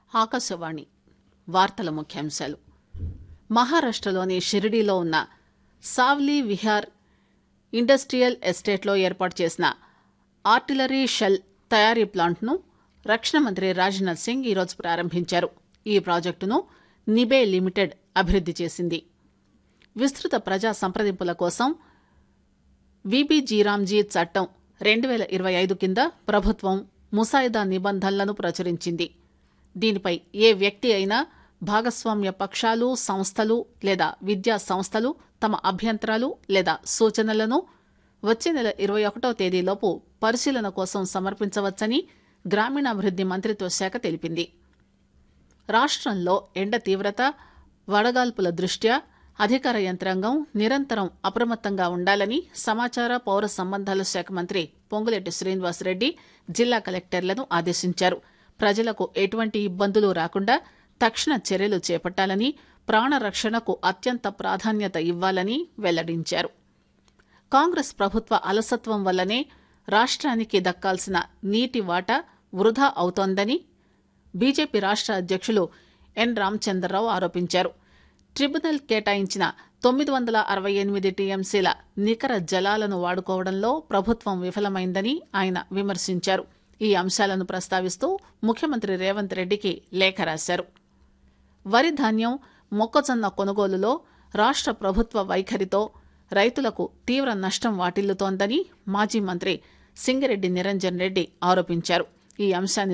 ఆకాశవాణి వార్తల ముఖ్యాంశాలు మహారాష్టలోని షిరిడీలో ఉన్న సావ్లీ విహార్ ఇండస్ట్రియల్ ఎస్టేట్లో ఏర్పాటు చేసిన ఆర్టిలరీ షెల్ తయారీ ప్లాంట్ను రక్షణ మంత్రి రాజ్నాథ్ సింగ్ ఈరోజు ప్రారంభించారు ఈ ప్రాజెక్టును నిబే లిమిటెడ్ అభివృద్ది చేసింది విస్తృత ప్రజా సంప్రదింపుల కోసం విబిజీరామ్జీ చట్టం రెండు పేల ఇరవై ఐదు కింద ప్రభుత్వం ముసాయిదా నిబంధనలను ప్రచురించింది దీనిపై ఏ వ్యక్తి అయినా భాగస్వామ్య పక్షాలు సంస్థలు లేదా విద్యా సంస్థలు తమ అభ్యంతరాలు లేదా సూచనలను వచ్చే నెల ఇరవై ఒకటో తేదీలోపు పరిశీలన కోసం సమర్పించవచ్చని గ్రామీణాభివృద్ది మంత్రిత్వ శాఖ తెలిపింది రాష్టంలో ఎండ తీవ్రత వడగాల్పుల దృష్ట్యా అధికార యంత్రాంగం నిరంతరం అప్రమత్తంగా ఉండాలని సమాచార పౌర సంబంధాల శాఖ మంత్రి పొంగులేటి శ్రీనివాసరెడ్డి జిల్లా కలెక్టర్లను ఆదేశించారు ప్రజలకు ఎటువంటి ఇబ్బందులు రాకుండా తక్షణ చర్యలు చేపట్టాలని ప్రాణరక్షణకు అత్యంత ప్రాధాన్యత ఇవ్వాలని వెల్లడించారు కాంగ్రెస్ ప్రభుత్వ అలసత్వం వల్లనే రాష్ట్రానికి దక్కాల్సిన నీటి వాటా వృధా అవుతోందని బీజేపీ రాష్ట్ర అధ్యక్షులు ఎన్ రామచంద్రరావు ఆరోపించారు ట్రిబ్యునల్ కేటాయించిన తొమ్మిది వందల అరవై ఎనిమిది టీఎంసీల నికర జలాలను వాడుకోవడంలో ప్రభుత్వం విఫలమైందని ఆయన విమర్శించారు ఈ అంశాలను ప్రస్తావిస్తూ ముఖ్యమంత్రి రేవంత్ రెడ్డికి లేఖ రాశారు వరి ధాన్యం మొక్కజొన్న కొనుగోలులో రాష్ట్ర ప్రభుత్వ వైఖరితో రైతులకు తీవ్ర నష్టం వాటిల్లుతోందని మాజీ మంత్రి సింగిరెడ్డి నిరంజన్ రెడ్డి ఆరోపించారు ఈ అంశాన్ని